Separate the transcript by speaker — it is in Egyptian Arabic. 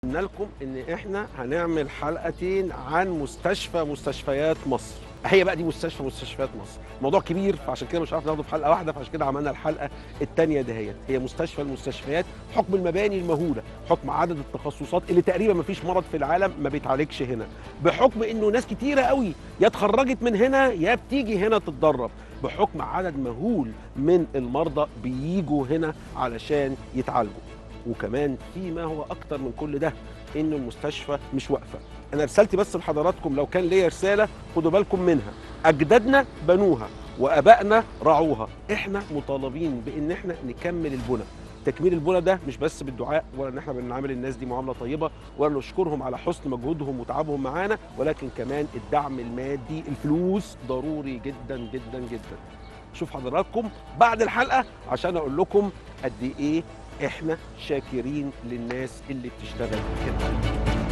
Speaker 1: قلنا لكم ان احنا هنعمل حلقتين عن مستشفى مستشفيات مصر هي بقى دي مستشفى مستشفيات مصر موضوع كبير فعشان كده مش عارف ناخده في حلقه واحده فعشان كده عملنا الحلقه الثانيه دهيت هي مستشفى المستشفيات حكم المباني المهوله حكم عدد التخصصات اللي تقريبا ما فيش مرض في العالم ما بيتعالجش هنا بحكم انه ناس كتيره قوي يا اتخرجت من هنا يا بتيجي هنا تتدرب بحكم عدد مهول من المرضى بييجوا هنا علشان يتعالجوا وكمان في ما هو اكتر من كل ده ان المستشفى مش واقفه انا رسالتي بس لحضراتكم لو كان ليا رساله خدوا بالكم منها اجدادنا بنوها وابائنا رعوها احنا مطالبين بان احنا نكمل البنى تكميل البنى ده مش بس بالدعاء ولا ان احنا بنعامل الناس دي معامله طيبه ولا نشكرهم على حسن مجهودهم وتعبهم معانا ولكن كمان الدعم المادي الفلوس ضروري جدا جدا جدا شوف حضراتكم بعد الحلقه عشان اقول لكم قد ايه احنا شاكرين للناس اللي بتشتغل كده